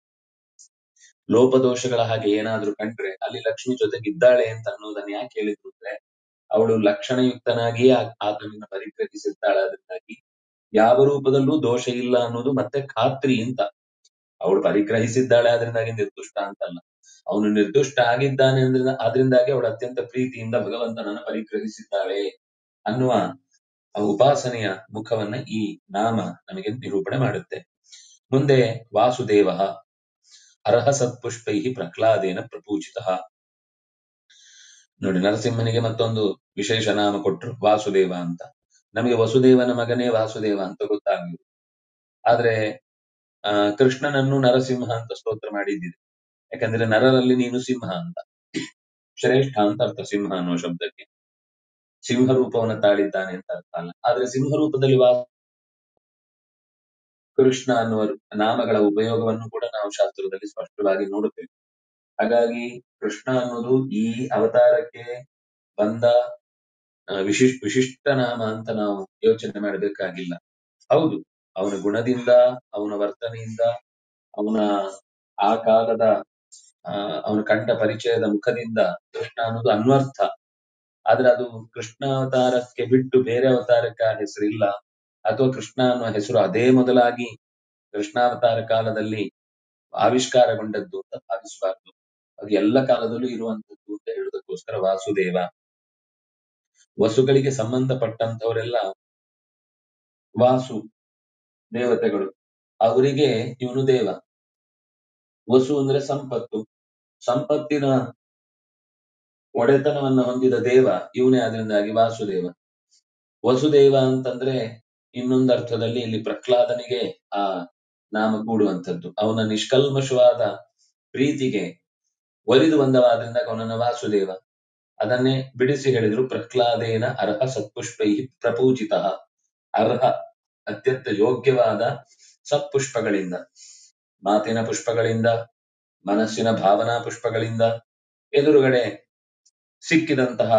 ಲೋಪದೋಷಗಳ ಹಾಗೆ ಏನಾದ್ರೂ ಕಂಡ್ರೆ ಅಲ್ಲಿ ಲಕ್ಷ್ಮಿ ಜೊತೆಗಿದ್ದಾಳೆ ಅಂತ ಅನ್ನೋದನ್ನ ಯಾಕೆ ಹೇಳಿದ್ರು ಅಂದ್ರೆ ಅವಳು ಲಕ್ಷಣಯುಕ್ತನಾಗಿಯೇ ಆ- ಆತನನ್ನ ಪರಿಗ್ರಹಿಸಿರ್ತಾಳೆ ಅದರಿಂದಾಗಿ ಯಾವ ರೂಪದಲ್ಲೂ ದೋಷ ಇಲ್ಲ ಅನ್ನೋದು ಮತ್ತೆ ಖಾತ್ರಿ ಅಂತ ಅವಳು ಪರಿಗ್ರಹಿಸಿದ್ದಾಳೆ ಅದರಿಂದಾಗಿ ನಿರ್ದುಷ್ಟ ಅಂತಲ್ಲ ಅವನು ನಿರ್ದುಷ್ಟ ಆಗಿದ್ದಾನೆ ಅಂದ್ರೆ ಅದರಿಂದಾಗಿ ಅವಳು ಅತ್ಯಂತ ಪ್ರೀತಿಯಿಂದ ಭಗವಂತನನ್ನ ಪರಿಗ್ರಹಿಸಿದ್ದಾಳೆ ಅನ್ನುವ ಆ ಉಪಾಸನೆಯ ಮುಖವನ್ನ ಈ ನಾಮ ನಮಗೆ ನಿರೂಪಣೆ ಮಾಡುತ್ತೆ ಮುಂದೆ ವಾಸುದೇವ ಅರ್ಹ ಸತ್ಪುಷ್ಪೈ ಪ್ರಹ್ಲಾದೇನ ಪ್ರಪೂಜಿತ ನೋಡಿ ನರಸಿಂಹನಿಗೆ ಮತ್ತೊಂದು ವಿಶೇಷ ನಾಮ ಕೊಟ್ರು ವಾಸುದೇವ ಅಂತ ನಮಗೆ ವಸುದೇವನ ಮಗನೇ ವಾಸುದೇವ ಅಂತ ಗೊತ್ತಾಗ್ಲಿಲ್ಲ ಆದ್ರೆ ಆ ಕೃಷ್ಣನನ್ನು ನರಸಿಂಹ ಅಂತ ಸ್ತೋತ್ರ ಮಾಡಿದ್ದಿದೆ ಯಾಕಂದ್ರೆ ನರರಲ್ಲಿ ನೀನು ಸಿಂಹ ಅಂತ ಶ್ರೇಷ್ಠ ಅಂತ ಅರ್ಥ ಸಿಂಹ ಅನ್ನೋ ಶಬ್ದಕ್ಕೆ ಸಿಂಹ ರೂಪವನ್ನು ತಾಳಿದ್ದಾನೆ ಅಂತ ಅರ್ಥ ಅಲ್ಲ ಆದ್ರೆ ಸಿಂಹ ರೂಪದಲ್ಲಿ ವಾ ಕೃಷ್ಣ ಅನ್ನುವ ನಾಮಗಳ ಉಪಯೋಗವನ್ನು ಕೂಡ ನಾವು ಶಾಸ್ತ್ರದಲ್ಲಿ ಸ್ಪಷ್ಟವಾಗಿ ನೋಡುತ್ತೇವೆ ಹಾಗಾಗಿ ಕೃಷ್ಣ ಅನ್ನೋದು ಈ ಅವತಾರಕ್ಕೆ ಬಂದ ಆ, ವಿಶಿಷ್ಟ ವಿಶಿಷ್ಟ ನಾಮ ಅಂತ ನಾವು ಯೋಚನೆ ಮಾಡಬೇಕಾಗಿಲ್ಲ ಹೌದು ಅವನ ಗುಣದಿಂದ ಅವನ ವರ್ತನೆಯಿಂದ ಅವನ ಆ ಕಾಲದ ಆ, ಅವನ ಕಂಡ ಪರಿಚಯದ ಮುಖದಿಂದ ಕೃಷ್ಣ ಅನ್ನೋದು ಅನ್ವರ್ಥ ಆದ್ರೆ ಅದು ಕೃಷ್ಣ ಅವತಾರಕ್ಕೆ ಬಿಟ್ಟು ಬೇರೆ ಅವತಾರಕ್ಕೆ ಆ ಹೆಸರಿಲ್ಲ ಅಥವಾ ಕೃಷ್ಣ ಅನ್ನುವ ಹೆಸರು ಅದೇ ಮೊದಲಾಗಿ ಕೃಷ್ಣಾವತಾರ ಕಾಲದಲ್ಲಿ ಆವಿಷ್ಕಾರಗೊಂಡದ್ದು ಅಂತ ಭಾವಿಸಬಾರದು ಅದು ಎಲ್ಲ ಕಾಲದಲ್ಲೂ ಇರುವಂತದ್ದು ಅಂತ ಹೇಳುವುದಕ್ಕೋಸ್ಕರ ವಾಸುದೇವ ವಸುಗಳಿಗೆ ಸಂಬಂಧಪಟ್ಟಂತವರೆಲ್ಲ ವಾಸು ದೇವತೆಗಳು ಅವರಿಗೆ ಇವನು ದೇವ ವಸು ಅಂದ್ರೆ ಸಂಪತ್ತು ಸಂಪತ್ತಿನ ಒಡೆತನವನ್ನ ಹೊಂದಿದ ದೇವ ಇವನೇ ಅದರಿಂದಾಗಿ ವಾಸುದೇವ ವಸುದೇವ ಅಂತಂದ್ರೆ ಇನ್ನೊಂದು ಅರ್ಥದಲ್ಲಿ ಇಲ್ಲಿ ಪ್ರಹ್ಲಾದನಿಗೆ ಆ ನಾಮ ಕೂಡುವಂಥದ್ದು ಅವನ ನಿಷ್ಕಲ್ಮಶವಾದ ಪ್ರೀತಿಗೆ ಒಲಿದು ಬಂದವಾದ್ರಿಂದ ಅವನನ್ನ ವಾಸುದೇವ ಅದನ್ನೇ ಬಿಡಿಸಿ ಹೇಳಿದ್ರು ಪ್ರಹ್ಲಾದೇನ ಅರ್ಹ ಸತ್ಪುಷ್ಪೈ ಪ್ರಪೂಜಿತ ಅರ್ಹ ಅತ್ಯಂತ ಯೋಗ್ಯವಾದ ಸತ್ಪುಷ್ಪಗಳಿಂದ ಮಾತಿನ ಪುಷ್ಪಗಳಿಂದ ಮನಸ್ಸಿನ ಭಾವನಾ ಪುಷ್ಪಗಳಿಂದ ಎದುರುಗಡೆ ಸಿಕ್ಕಿದಂತಹ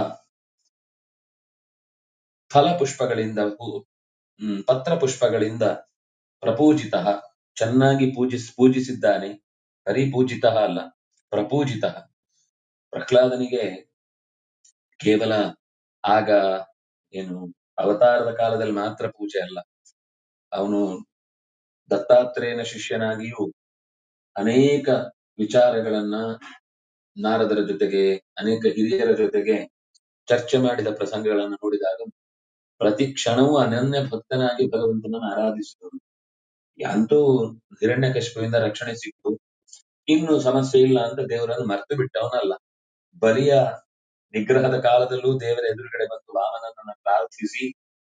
ಫಲ ಪುಷ್ಪಗಳಿಂದ ಹೂ- ಹ್ಮ್, ಪತ್ರ ಪುಷ್ಪಗಳಿಂದ ಪ್ರಪೂಜಿತ ಚೆನ್ನಾಗಿ ಪೂಜಿಸ್ ಪೂಜಿಸಿದ್ದಾನೆ ಪರಿಪೂಜಿತ ಅಲ್ಲ ಪ್ರಪೂಜಿತ ಪ್ರಹ್ಲಾದನಿಗೆ ಕೇವಲ ಆಗ ಏನು ಅವತಾರದ ಕಾಲದಲ್ಲಿ ಮಾತ್ರ ಪೂಜೆ ಅಲ್ಲ ಅವನು ದತ್ತಾತ್ರೇಯನ ಶಿಷ್ಯನಾಗಿಯೂ ಅನೇಕ ವಿಚಾರಗಳನ್ನ ನಾರದರ ಜೊತೆಗೆ ಅನೇಕ ಹಿರಿಯರ ಜೊತೆಗೆ ಚರ್ಚೆ ಮಾಡಿದ ಪ್ರಸಂಗಗಳನ್ನು ನೋಡಿದಾಗ ಪ್ರತಿ ಕ್ಷಣವೂ ಅನನ್ಯ ಭಕ್ತನಾಗಿ ಭಗವಂತನನ್ನು ಆರಾಧಿಸಿದನು ಅಂತೂ ಹಿರಣ್ಯಕಶಿಪುವಿಂದ ರಕ್ಷಣೆ ಸಿಕ್ತು ಇನ್ನು ಸಮಸ್ಯೆ ಇಲ್ಲ ಅಂತ ದೇವರನ್ನು ಮರೆತು ಬಿಟ್ಟವನಲ್ಲ ಬಲಿಯ ನಿಗ್ರಹದ ಕಾಲದಲ್ಲೂ ದೇವರ ಎದುರುಗಡೆ ಬಂದು ವಾಮನನನ್ನ ಪ್ರಾರ್ಥಿಸಿ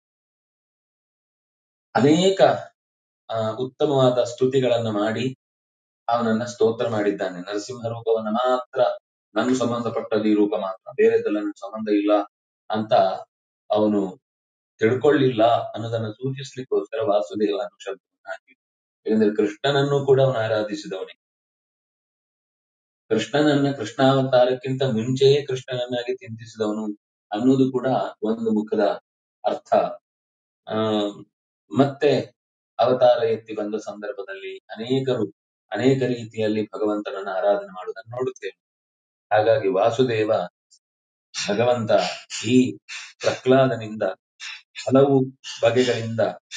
ಅನೇಕ ಆ, ಉತ್ತಮವಾದ ಸ್ತುತಿಗಳನ್ನ ಮಾಡಿ ಅವನನ್ನ ಸ್ತೋತ್ರ ಮಾಡಿದ್ದಾನೆ ನರಸಿಂಹ ರೂಪವನ್ನ ಮಾತ್ರ ನನ್ಗೆ ಸಂಬಂಧಪಟ್ಟದ್ದು ಈ ರೂಪ ಮಾತ್ರ ಬೇರೆದೆಲ್ಲ ನನ್ಗೆ ಸಂಬಂಧ ಇಲ್ಲ ಅಂತ ಅವನು ತಿಳ್ಕೊಳ್ಳಿಲ್ಲ ಅನ್ನೋದನ್ನ ಸೂಚಿಸ್ಲಿಕ್ಕೋಸ್ಕರ ವಾಸುದೇವ ಅನ್ನೋ ಶಬ್ದವನ್ನು ಹಾಕಿ ಯಾಕಂದ್ರೆ ಕೃಷ್ಣನನ್ನು ಕೂಡ ಅವನು ಆರಾಧಿಸಿದವನೇ ಕೃಷ್ಣನನ್ನ ಕೃಷ್ಣಾವತಾರಕ್ಕಿಂತ ಮುಂಚೆಯೇ ಕೃಷ್ಣನನ್ನಾಗಿ ಚಿಂತಿಸಿದವನು ಅನ್ನೋದು ಕೂಡ ಒಂದು ಮುಖದ ಅರ್ಥ ಆ ಮತ್ತೆ ಅವತಾರ ಎತ್ತಿ ಬಂದ ಸಂದರ್ಭದಲ್ಲಿ ಅನೇಕರು ಅನೇಕ ರೀತಿಯಲ್ಲಿ ಭಗವಂತನನ್ನ ಆರಾಧನೆ ಮಾಡುವುದನ್ನು ನೋಡುತ್ತೇವೆ ಹಾಗಾಗಿ ವಾಸುದೇವ ಭಗವಂತ ಈ ಪ್ರಹ್ಲಾದನಿಂದ ಹಲವು ಬಗೆಗಳಿಂದ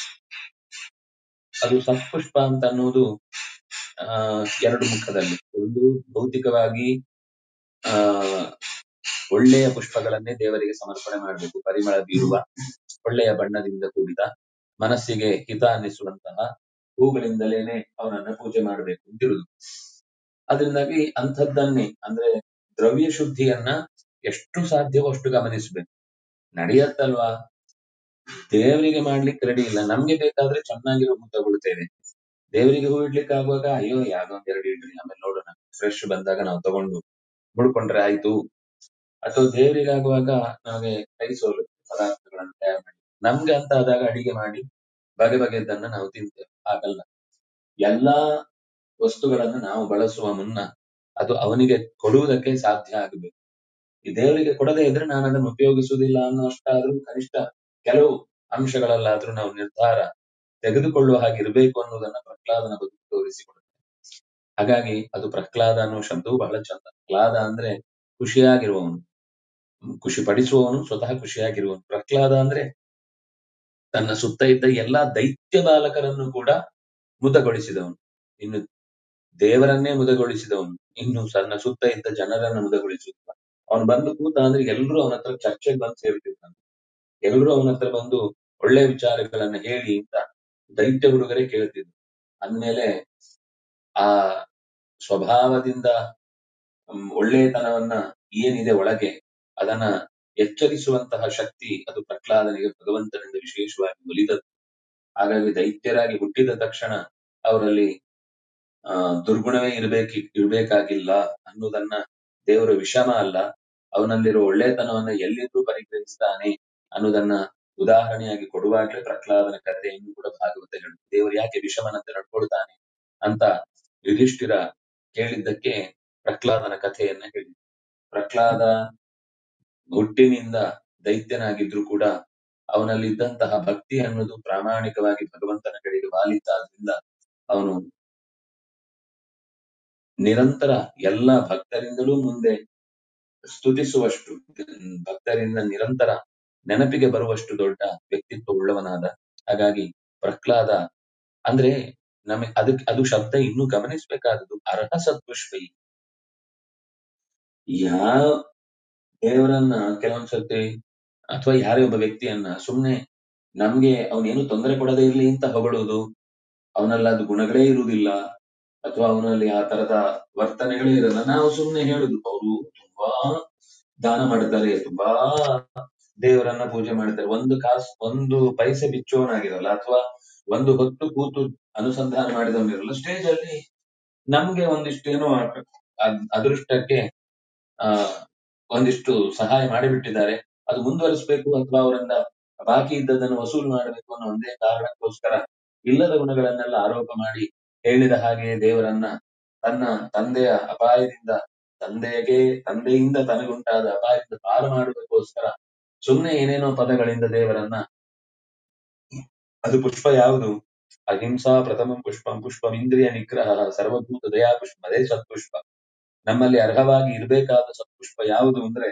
ಅದು ಸತ್ಪುಷ್ಪ ಅಂತ ಅನ್ನೋದು ಆ ಎರಡು ಮುಖದಲ್ಲಿ ಒಂದು ಭೌತಿಕವಾಗಿ ಆ ಒಳ್ಳೆಯ ಪುಷ್ಪಗಳನ್ನೇ ದೇವರಿಗೆ ಸಮರ್ಪಣೆ ಮಾಡಬೇಕು ಪರಿಮಳ ಬೀರುವ ಒಳ್ಳೆಯ ಬಣ್ಣದಿಂದ ಕೂಡಿದ ಮನಸ್ಸಿಗೆ ಹಿತ ಅನ್ನಿಸುವಂತಹ ಹೂಗಳಿಂದಲೇನೆ ಅವನನ್ನ ಪೂಜೆ ಮಾಡಬೇಕು ಅಂತಿರುವುದು ಅದರಿಂದಾಗಿ ಅಂಥದ್ದನ್ನೇ ಅಂದ್ರೆ ದ್ರವ್ಯ ಶುದ್ಧಿಯನ್ನ ಎಷ್ಟು ಸಾಧ್ಯವೋ ಅಷ್ಟು ಗಮನಿಸಬೇಕು ನಡೆಯತ್ತಲ್ವಾ ದೇವರಿಗೆ ಮಾಡ್ಲಿಕ್ಕೆ ರೆಡಿ ಇಲ್ಲ ನಮ್ಗೆ ಬೇಕಾದ್ರೆ ಚೆನ್ನಾಗಿರೋ ಹೂ ತಗೊಳ್ತೇವೆ ದೇವರಿಗೆ ಹೂ ಇಡ್ಲಿಕ್ಕೆ ಆಗುವಾಗ ಅಯ್ಯೋ ಯಾವ್ದೋ ಒಂದ್ ಎರಡು ಇಡ್ರಿ ಆಮೇಲೆ ನೋಡೋಣ ಫ್ರೆಶ್ ಬಂದಾಗ ನಾವು ತಗೊಂಡು ಮುಡ್ಕೊಂಡ್ರೆ ಆಯ್ತು ಅಥವಾ ದೇವರಿಗೆ ಆಗುವಾಗ ನಮಗೆ ಕೈ ಸೋಲು ಪದಾರ್ಥಗಳನ್ನು ತಯಾರು ಮಾಡಿ ನಮ್ಗೆ ಅಂತ ಆದಾಗ ಅಡಿಗೆ ಮಾಡಿ ಬಗೆ ಬಗೆದನ್ನ ನಾವು ತಿಂತೇವೆ ಹಾಗಲ್ಲ ಎಲ್ಲಾ ವಸ್ತುಗಳನ್ನು ನಾವು ಬಳಸುವ ಮುನ್ನ ಅದು ಅವನಿಗೆ ಕೊಡುವುದಕ್ಕೆ ಸಾಧ್ಯ ಆಗಬೇಕು ಈ ದೇವರಿಗೆ ಕೊಡದೇ ಇದ್ರೆ ನಾನು ಅದನ್ನು ಉಪಯೋಗಿಸುವುದಿಲ್ಲ ಅನ್ನೋ ಅಷ್ಟಾದ್ರೂ ಕನಿಷ್ಠ ಕೆಲವು ಅಂಶಗಳಲ್ಲಾದ್ರೂ ನಾವು ನಿರ್ಧಾರ ತೆಗೆದುಕೊಳ್ಳುವ ಹಾಗೆ ಇರಬೇಕು ಅನ್ನೋದನ್ನ ಪ್ರಹ್ಲಾದನ ಬದುಕು ತೋರಿಸಿಕೊಡುತ್ತೆ ಹಾಗಾಗಿ ಅದು ಪ್ರಹ್ಲಾದ ಅನ್ನೋ ಶಬ್ದವು ಬಹಳ ಚಂದ ಪ್ರಹ್ಲಾದ ಅಂದ್ರೆ ಖುಷಿಯಾಗಿರುವವನು ಖುಷಿ ಪಡಿಸುವವನು ಸ್ವತಃ ಖುಷಿಯಾಗಿರುವವನು ಪ್ರಹ್ಲಾದ ಅಂದ್ರೆ ತನ್ನ ಸುತ್ತ ಇದ್ದ ಎಲ್ಲಾ ದೈತ್ಯ ಬಾಲಕರನ್ನು ಕೂಡ ಮುದಗೊಳಿಸಿದವನು ಇನ್ನು ದೇವರನ್ನೇ ಮುದಗೊಳಿಸಿದವನು ಇನ್ನು ತನ್ನ ಸುತ್ತ ಇದ್ದ ಜನರನ್ನು ಮುದಗೊಳಿಸುತ್ತ ಅವನು ಬಂದು ಕೂತ ಅಂದ್ರೆ ಎಲ್ಲರೂ ಅವನ ಹತ್ರ ಚರ್ಚೆಗೆ ಬಂದು ಸೇರ್ತಿರ್ತಾನೆ ಎಲ್ಲರೂ ಅವನ ಹತ್ರ ಬಂದು ಒಳ್ಳೆ ವಿಚಾರಗಳನ್ನ ಹೇಳಿ ಅಂತ ದೈತ್ಯ ಹುಡುಗರೇ ಕೇಳ್ತಿದ್ರು ಅಂದ್ಮೇಲೆ ಆ ಸ್ವಭಾವದಿಂದ ಹ್ಮ್, ಒಳ್ಳೆತನವನ್ನ ಏನಿದೆ ಒಳಗೆ ಅದನ್ನ ಎಚ್ಚರಿಸುವಂತಹ ಶಕ್ತಿ ಅದು ಪ್ರಹ್ಲಾದನಿಗೆ ಭಗವಂತನಿಂದ ವಿಶೇಷವಾಗಿ ಒಲಿದದ್ದು ಹಾಗಾಗಿ ದೈತ್ಯರಾಗಿ ಹುಟ್ಟಿದ ತಕ್ಷಣ ಅವರಲ್ಲಿ ಆ ದುರ್ಗುಣವೇ ಇರ್ಬೇಕಿ ಇರ್ಬೇಕಾಗಿಲ್ಲ ಅನ್ನೋದನ್ನ ದೇವರ ವಿಷಮ ಅಲ್ಲ ಅವನಲ್ಲಿರೋ ಒಳ್ಳೆತನವನ್ನ ಎಲ್ಲಿದ್ರೂ ಪರಿಗ್ರಹಿಸ್ತಾನೆ ಅನ್ನೋದನ್ನ ಉದಾಹರಣೆಯಾಗಿ ಕೊಡುವಾಗಲೇ ಪ್ರಹ್ಲಾದನ ಕಥೆಯನ್ನು ಕೂಡ ಭಾಗವತ ಹೇಳುತ್ತೆ ದೇವರು ಯಾಕೆ ವಿಷಮನಂತೆ ನಡ್ಕೊಳ್ತಾನೆ ಅಂತ ಯುಧಿಷ್ಠಿರ ಕೇಳಿದ್ದಕ್ಕೆ ಪ್ರಹ್ಲಾದನ ಕಥೆಯನ್ನ ಹೇಳಿ ಪ್ರಹ್ಲಾದ ಹುಟ್ಟಿನಿಂದ ದೈತ್ಯನಾಗಿದ್ರು ಕೂಡ ಅವನಲ್ಲಿದ್ದಂತಹ ಭಕ್ತಿ ಅನ್ನೋದು ಪ್ರಾಮಾಣಿಕವಾಗಿ ಭಗವಂತನ ಕಡೆಗೆ ವಾಲಿತ್ತಾದ್ರಿಂದ ಅವನು ನಿರಂತರ ಎಲ್ಲ ಭಕ್ತರಿಂದಲೂ ಮುಂದೆ ಸ್ತುತಿಸುವಷ್ಟು ಹ್ಮ್, ಭಕ್ತರಿಂದ ನಿರಂತರ ನೆನಪಿಗೆ ಬರುವಷ್ಟು ದೊಡ್ಡ ವ್ಯಕ್ತಿತ್ವ ಉಳ್ಳವನಾದ ಹಾಗಾಗಿ ಪ್ರಹ್ಲಾದ ಅಂದ್ರೆ ನಮಗೆ ಅದಕ್ಕೆ ಅದು ಶಬ್ದ ಇನ್ನೂ ಗಮನಿಸಬೇಕಾದದ್ದು ಅರ್ಹ ಸತ್ಪುಷ್ಪೈ ಯಾವ ದೇವರನ್ನ ಕೆಲವೊಂದ್ಸತಿ ಅಥವಾ ಯಾರೇ ಒಬ್ಬ ವ್ಯಕ್ತಿಯನ್ನ ಸುಮ್ನೆ ನಮ್ಗೆ ಅವನೇನು ತೊಂದರೆ ಕೊಡದೇ ಇರ್ಲಿ ಅಂತ ಹೊಗಳುವುದು ಅವನಲ್ಲಿ ಅದು ಗುಣಗಳೇ ಇರುವುದಿಲ್ಲ ಅಥವಾ ಅವನಲ್ಲಿ ಆ ತರದ ವರ್ತನೆಗಳೇ ಇರಲ್ಲ ನಾವು ಸುಮ್ನೆ ಹೇಳುದು ಅವರು ತುಂಬಾ ದಾನ ಮಾಡ್ತಾರೆ ತುಂಬಾ ದೇವರನ್ನ ಪೂಜೆ ಮಾಡ್ತಾರೆ ಒಂದು ಕಾಸು ಒಂದು ಪೈಸೆ ಬಿಚ್ಚುವವನಾಗಿರಲ್ಲ ಅಥವಾ ಒಂದು ಹೊತ್ತು ಕೂತು ಅನುಸಂಧಾನ ಮಾಡಿದವನಿರಲ್ಲ ಸ್ಟೇಜ್ ಅಲ್ಲಿ ನಮ್ಗೆ ಒಂದಿಷ್ಟು ಏನೋ ಅದ್- ಅದೃಷ್ಟಕ್ಕೆ ಆ ಒಂದಿಷ್ಟು ಸಹಾಯ ಮಾಡಿಬಿಟ್ಟಿದ್ದಾರೆ ಅದು ಮುಂದುವರಿಸಬೇಕು ಅಥವಾ ಅವರಿಂದ ಬಾಕಿ ಇದ್ದದನ್ನು ವಸೂಲು ಮಾಡಬೇಕು ಅನ್ನೋ ಒಂದೇ ಕಾರಣಕ್ಕೋಸ್ಕರ ಇಲ್ಲದ ಗುಣಗಳನ್ನೆಲ್ಲ ಆರೋಪ ಮಾಡಿ ಹೇಳಿದ ಹಾಗೆ ದೇವರನ್ನ ತನ್ನ ತಂದೆಯ ಅಪಾಯದಿಂದ ತಂದೆಗೆ ತಂದೆಯಿಂದ ತನಗುಂಟಾದ ಅಪಾಯದಿಂದ ಪಾರು ಮಾಡಬೇಕೋಸ್ಕರ ಸುಮ್ನೆ ಏನೇನೋ ಪದಗಳಿಂದ ದೇವರನ್ನ ಅದು ಪುಷ್ಪ ಯಾವುದು ಅಹಿಂಸಾ ಪ್ರಥಮ ಪುಷ್ಪಂ ಪುಷ್ಪಂ ಇಂದ್ರಿಯ ನಿಗ್ರಹ ಸರ್ವಭೂತ ದಯಾ ಪುಷ್ಪ ಅದೇ ಸತ್ಪುಷ್ಪ ನಮ್ಮಲ್ಲಿ ಅರ್ಹವಾಗಿ ಇರಬೇಕಾದ ಸತ್ಪುಷ್ಪ ಯಾವುದು ಅಂದ್ರೆ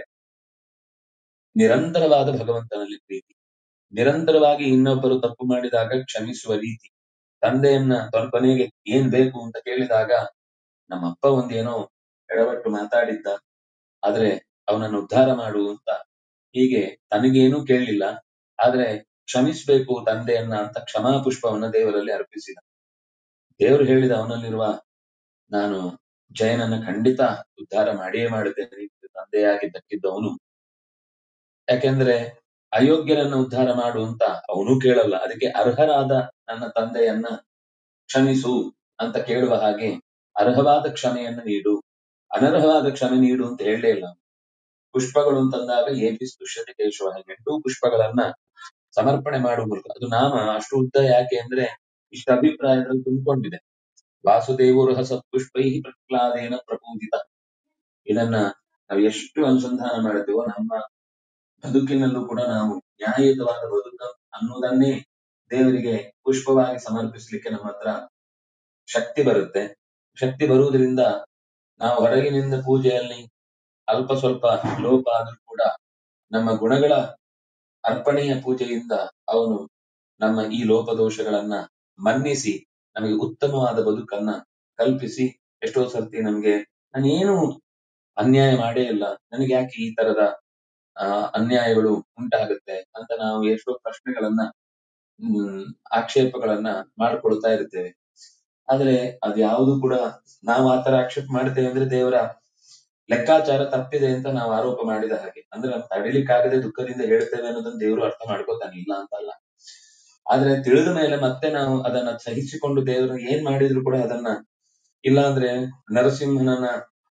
ನಿರಂತರವಾದ ಭಗವಂತನಲ್ಲಿ ಪ್ರೀತಿ ನಿರಂತರವಾಗಿ ಇನ್ನೊಬ್ಬರು ತಪ್ಪು ಮಾಡಿದಾಗ ಕ್ಷಮಿಸುವ ರೀತಿ ತಂದೆಯನ್ನ ತನ್ನ ಕೊನೆಗೆ ಏನ್ ಬೇಕು ಅಂತ ಕೇಳಿದಾಗ ನಮ್ಮಪ್ಪ ಒಂದೇನೋ ಎಡವಟ್ಟು ಮಾತಾಡಿದ್ದ ಆದ್ರೆ ಅವನನ್ನು ಉದ್ಧಾರ ಮಾಡು ಅಂತ ಹೀಗೆ ತನಗೇನೂ ಕೇಳಲಿಲ್ಲ ಆದ್ರೆ ಕ್ಷಮಿಸ್ಬೇಕು ತಂದೆಯನ್ನ ಅಂತ ಕ್ಷಮಾ ಪುಷ್ಪವನ್ನ ದೇವರಲ್ಲಿ ಅರ್ಪಿಸಿದ ದೇವರು ಹೇಳಿದ ಅವನಲ್ಲಿರುವ ನಾನು ಜಯನನ್ನ ಖಂಡಿತ ಉದ್ಧಾರ ಮಾಡಿಯೇ ಮಾಡುತ್ತೇನೆ ಇದು ತಂದೆಯಾಗಿ ದಕ್ಕಿದ್ದವನು ಯಾಕೆಂದ್ರೆ ಅಯೋಗ್ಯರನ್ನ ಉದ್ಧಾರ ಮಾಡು ಅಂತ ಅವನು ಕೇಳಲ್ಲ ಅದಕ್ಕೆ ಅರ್ಹರಾದ ನನ್ನ ತಂದೆಯನ್ನ ಕ್ಷಮಿಸು ಅಂತ ಕೇಳುವ ಹಾಗೆ ಅರ್ಹವಾದ ಕ್ಷಮೆಯನ್ನ ನೀಡು ಅನರ್ಹವಾದ ಕ್ಷಮೆ ನೀಡು ಅಂತ ಹೇಳಲೇ ಇಲ್ಲ ಪುಷ್ಪಗಳು ಅಂತಂದಾಗ ಏಪಿಸ್ ದುಷ್ಯತೆ ಕೇಶವ ಎಂಟೂ ಪುಷ್ಪಗಳನ್ನ ಸಮರ್ಪಣೆ ಮಾಡುವ ಮೂಲಕ ಅದು ನಾಮ ಅಷ್ಟು ಉದ್ದ ಯಾಕೆ ಅಂದ್ರೆ ಇಷ್ಟ ಅಭಿಪ್ರಾಯದಲ್ಲಿ ತುಂಬಿಕೊಂಡಿದೆ ವಾಸುದೇವೋರ್ಹ ಸತ್ಪುಷ್ಪೈ ಪ್ರಹ್ಲಾದೇನ ಪ್ರಪೂಜಿತ ಇದನ್ನ ನಾವು ಎಷ್ಟು ಅನುಸಂಧಾನ ಮಾಡುತ್ತೇವೋ ನಮ್ಮ ಬದುಕಿನಲ್ಲೂ ಕೂಡ ನಾವು ನ್ಯಾಯಯುತವಾದ ಬದುಕು ಅನ್ನೋದನ್ನೇ ದೇವರಿಗೆ ಪುಷ್ಪವಾಗಿ ಸಮರ್ಪಿಸ್ಲಿಕ್ಕೆ ನಮ್ಮ ಹತ್ರ ಶಕ್ತಿ ಬರುತ್ತೆ ಶಕ್ತಿ ಬರುವುದರಿಂದ ನಾವು ಹೊರಗಿನಿಂದ ಪೂಜೆಯಲ್ಲಿ ಅಲ್ಪ ಸ್ವಲ್ಪ ಲೋಪ ಆದ್ರೂ ಕೂಡ ನಮ್ಮ ಗುಣಗಳ ಅರ್ಪಣೆಯ ಪೂಜೆಯಿಂದ ಅವನು ನಮ್ಮ ಈ ಲೋಪದೋಷಗಳನ್ನ ಮನ್ನಿಸಿ ನಮಗೆ ಉತ್ತಮವಾದ ಬದುಕನ್ನ ಕಲ್ಪಿಸಿ ಎಷ್ಟೋ ಸರ್ತಿ ನಮ್ಗೆ ನಾನೇನು ಅನ್ಯಾಯ ಮಾಡೇ ಇಲ್ಲ ನನಗೆ ಯಾಕೆ ಈ ತರದ ಆ ಅನ್ಯಾಯಗಳು ಉಂಟಾಗುತ್ತೆ ಅಂತ ನಾವು ಎಷ್ಟೋ ಪ್ರಶ್ನೆಗಳನ್ನ ಹ್ಮ್ ಆಕ್ಷೇಪಗಳನ್ನ ಮಾಡ್ಕೊಳ್ತಾ ಇರ್ತೇವೆ ಆದ್ರೆ ಅದ್ಯಾವುದು ಕೂಡ ನಾವು ಆತರ ಆಕ್ಷೇಪ ಮಾಡ್ತೇವೆ ಅಂದ್ರೆ ದೇವರ ಲೆಕ್ಕಾಚಾರ ತಪ್ಪಿದೆ ಅಂತ ನಾವು ಆರೋಪ ಮಾಡಿದ ಹಾಗೆ ಅಂದ್ರೆ ನಾವು ತಡಿಲಿಕ್ಕಾಗದೆ ದುಃಖದಿಂದ ಹೇಳ್ತೇವೆ ಅನ್ನೋದನ್ನ ದೇವರು ಅರ್ಥ ಮಾಡ್ಕೋತಾನೆ ಇಲ್ಲ ಅಂತಲ್ಲ ಆದ್ರೆ ತಿಳಿದ ಮೇಲೆ ಮತ್ತೆ ನಾವು ಅದನ್ನ ಸಹಿಸಿಕೊಂಡು ದೇವರು ಏನ್ ಮಾಡಿದ್ರು ಕೂಡ ಅದನ್ನ ಇಲ್ಲ ಅಂದ್ರೆ ನರಸಿಂಹನನ್ನ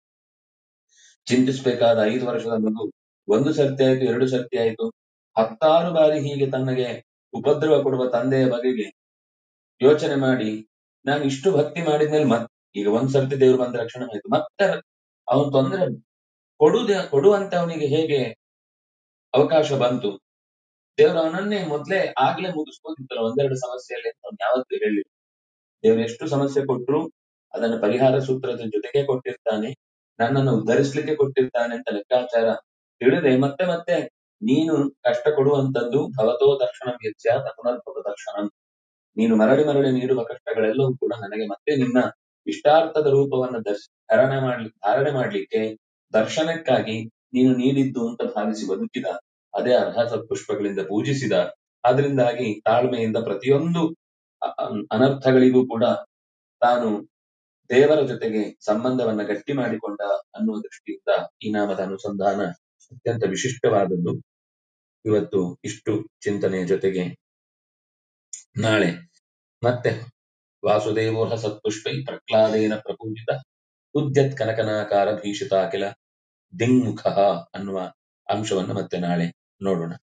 ಚಿಂತಿಸಬೇಕಾದ ಐದು ವರ್ಷದ ಮಗು ಒಂದು ಸರ್ತಿ ಆಯ್ತು ಎರಡು ಸರ್ತಿ ಆಯ್ತು ಹತ್ತಾರು ಬಾರಿ ಹೀಗೆ ತನಗೆ ಉಪದ್ರವ ಕೊಡುವ ತಂದೆಯ ಬಗೆಗೆ ಯೋಚನೆ ಮಾಡಿ ನಾನು ಇಷ್ಟು ಭಕ್ತಿ ಮಾಡಿದ್ಮೇಲೆ ಮತ್ ಈಗ ಒಂದ್ ಸರ್ತಿ ದೇವ್ರು ಬಂದ ರಕ್ಷಣೆ ಆಯ್ತು ಮತ್ತೆ ಅವನ್ ತೊಂದರೆ ಕೊಡುದ ಕೊಡುವಂತೆ ಅವನಿಗೆ ಹೇಗೆ ಅವಕಾಶ ಬಂತು ದೇವ್ರು ಅವನನ್ನೇ ಮೊದ್ಲೇ ಆಗ್ಲೇ ಮುಗಿಸ್ಬೋದಿತ್ತಲ್ಲ ಒಂದೆರಡು ಸಮಸ್ಯೆಯಲ್ಲಿ ಅಂತ ಅವ್ನು ಯಾವತ್ತೂ ಹೇಳಿಲ್ಲ ದೇವ್ರು ಎಷ್ಟು ಸಮಸ್ಯೆ ಕೊಟ್ರು ಅದನ್ನ ಪರಿಹಾರ ಸೂತ್ರದ ಜೊತೆಗೆ ಕೊಟ್ಟಿರ್ತಾನೆ ನನ್ನನ್ನು ಉದ್ಧರಿಸ್ಲಿಕ್ಕೆ ಕೊಟ್ಟಿರ್ತಾನೆ ಅಂತ ಲೆಕ್ಕಾಚಾರ ತಿಳಿದ್ರೆ ಮತ್ತೆ ಮತ್ತೆ ನೀನು ಕಷ್ಟ ಕೊಡುವಂತದ್ದು ಭವತೋ ದರ್ಶನ ವ್ಯತ್ಯ ಪುನರ್ಭವ ದರ್ಶನಂ ನೀನು ಮರಳಿ ಮರಳಿ ನೀಡುವ ಕಷ್ಟಗಳೆಲ್ಲವೂ ಕೂಡ ನನಗೆ ಮತ್ತೆ ನಿನ್ನ ಇಷ್ಟಾರ್ಥದ ರೂಪವನ್ನು ದರ್ಶ ಧಾರಣೆ ಮಾಡ್ಲಿ ಧಾರಣೆ ಮಾಡ್ಲಿಕ್ಕೆ ದರ್ಶನಕ್ಕಾಗಿ ನೀನು ನೀಡಿದ್ದು ಅಂತ ಭಾವಿಸಿ ಬದುಕಿದ ಅದೇ ಅರ್ಹ ಸತ್ಪುಷ್ಪಗಳಿಂದ ಪೂಜಿಸಿದ ಆದ್ರಿಂದಾಗಿ ತಾಳ್ಮೆಯಿಂದ ಪ್ರತಿಯೊಂದು ಅ- ಅ- ಅನರ್ಥಗಳಿಗೂ ಕೂಡ ತಾನು ದೇವರ ಜೊತೆಗೆ ಸಂಬಂಧವನ್ನ ಗಟ್ಟಿ ಮಾಡಿಕೊಂಡ ಅನ್ನುವ ದೃಷ್ಟಿಯಿಂದ ಈ ನಾಮದ ಅನುಸಂಧಾನ ಅತ್ಯಂತ ವಿಶಿಷ್ಟವಾದದ್ದು ಇವತ್ತು ಇಷ್ಟು ಚಿಂತನೆಯ ಜೊತೆಗೆ ನಾಳೆ ಮತ್ತೆ ವಾಸುದೇವೋಹ ಸತ್ಪುಷ್ಪೈ ಪ್ರಹ್ಲಾದೇನ ಪ್ರಪೂಜಿತ ಉದ್ಯತ್ ಕನಕನಾಕಾರ ಭೀಷಿತ ಅಖಿಲ ದಿङ्ಮುಖ ಅನ್ನುವ ಅಂಶವನ್ನು ಮತ್ತೆ ನಾಳೆ ನೋಡೋಣ